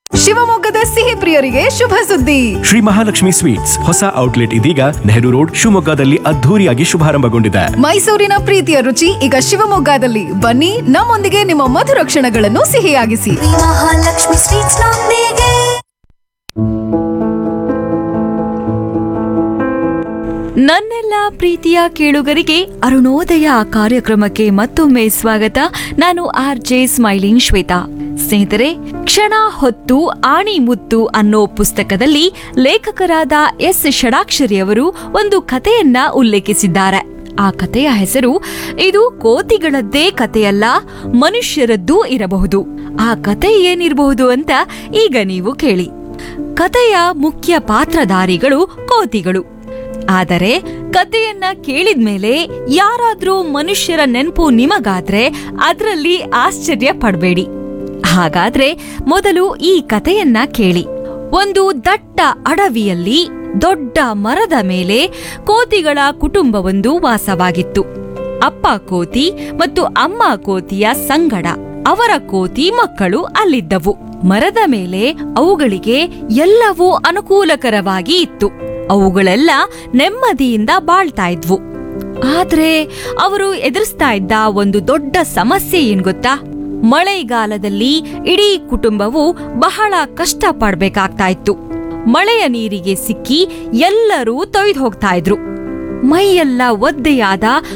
ಶಿವಮೊಗ್ಗದ ಸಿಹಿ ಪ್ರಿಯರಿಗೆ ಶುಭ ಸುದ್ದಿ ಶ್ರೀ ಮಹಾಲಕ್ಷ್ಮಿ ಸ್ವೀಟ್ಸ್ ಹೊಸ ಔಟ್ಲೆಟ್ ಇದೀಗ ನೆಹರು ರೋಡ್ ಶಿವಮೊಗ್ಗದಲ್ಲಿ ಅದ್ಧೂರಿಯಾಗಿ ಶುಭಾರಂಭಗೊಂಡಿದೆ ಮೈಸೂರಿನ ಪ್ರೀತಿಯ ರುಚಿ ಈಗ ಶಿವಮೊಗ್ಗದಲ್ಲಿ ಬನ್ನಿ ನಮ್ಮೊಂದಿಗೆ ನಿಮ್ಮ ಮಧುರ ಕ್ಷಣಗಳನ್ನು ಸಿಹಿಯಾಗಿಸಿ ಮಹಾಲಕ್ಷ್ಮಿ ಸ್ವೀಟ್ಸ್ ನೊಂದಿಗೆ ನನ್ನೆಲ್ಲ ಪ್ರೀತಿಯ ಕೇಳುಗರಿಗೆ ಅರುಣೋದಯ ಕಾರ್ಯಕ್ರಮಕ್ಕೆ ಮತ್ತೊಮ್ಮೆ ಸ್ವಾಗತ ನಾನು ಆರ್ ಜೆ ಸ್ಮೈಲಿಂಗ್ ಶ್ವೇತಾ ಸ್ನೇಹಿತರೆ ಕ್ಷಣ ಹೊತ್ತು ಆಣಿ ಮುತ್ತು ಅನ್ನೋ ಪುಸ್ತಕದಲ್ಲಿ ಲೇಖಕರಾದ ಎಸ್ ಷಡಾಕ್ಷರಿ ಅವರು ಒಂದು ಕಥೆಯನ್ನ ಉಲ್ಲೇಖಿಸಿದ್ದಾರೆ ಆ ಕಥೆಯ ಹೆಸರು ಇದು ಕೋತಿಗಳದ್ದೇ ಕಥೆಯಲ್ಲ ಮನುಷ್ಯರದ್ದೂ ಇರಬಹುದು ಆ ಕತೆ ಏನಿರಬಹುದು ಅಂತ ಈಗ ನೀವು ಕೇಳಿ ಕಥೆಯ ಮುಖ್ಯ ಪಾತ್ರಧಾರಿಗಳು ಕೋತಿಗಳು ಆದರೆ ಕಥೆಯನ್ನ ಕೇಳಿದ್ಮೇಲೆ ಯಾರಾದ್ರೂ ಮನುಷ್ಯರ ನೆನಪು ನಿಮಗಾದ್ರೆ ಅದರಲ್ಲಿ ಆಶ್ಚರ್ಯ ಪಡಬೇಡಿ ಹಾಗಾದ್ರೆ ಮೊದಲು ಈ ಕಥೆಯನ್ನ ಕೇಳಿ ಒಂದು ದಟ್ಟ ಅಡವಿಯಲ್ಲಿ ದೊಡ್ಡ ಮರದ ಮೇಲೆ ಕೋತಿಗಳ ಕುಟುಂಬವೊಂದು ವಾಸವಾಗಿತ್ತು ಅಪ್ಪ ಕೋತಿ ಮತ್ತು ಅಮ್ಮ ಕೋತಿಯ ಸಂಗಡ ಅವರ ಕೋತಿ ಮಕ್ಕಳು ಅಲ್ಲಿದ್ದವು ಮರದ ಮೇಲೆ ಅವುಗಳಿಗೆ ಎಲ್ಲವೂ ಅನುಕೂಲಕರವಾಗಿ ಇತ್ತು ಅವುಗಳೆಲ್ಲ ನೆಮ್ಮದಿಯಿಂದ ಬಾಳ್ತಾ ಇದ್ವು ಆದ್ರೆ ಅವರು ಎದುರಿಸ್ತಾ ಇದ್ದ ಒಂದು ದೊಡ್ಡ ಸಮಸ್ಯೆ ಏನ್ ಗೊತ್ತಾ ಮಳೆಗಾಲದಲ್ಲಿ ಇಡೀ ಕುಟುಂಬವು ಬಹಳ ಕಷ್ಟ ಪಡ್ಬೇಕಾಗ್ತಾ ಇತ್ತು ಮಳೆಯ ನೀರಿಗೆ ಸಿಕ್ಕಿ ಎಲ್ಲರೂ ತೊಯ್ದು ಹೋಗ್ತಾ ಇದ್ರು ಮೈಯೆಲ್ಲ ಒದ್ದೆಯಾದ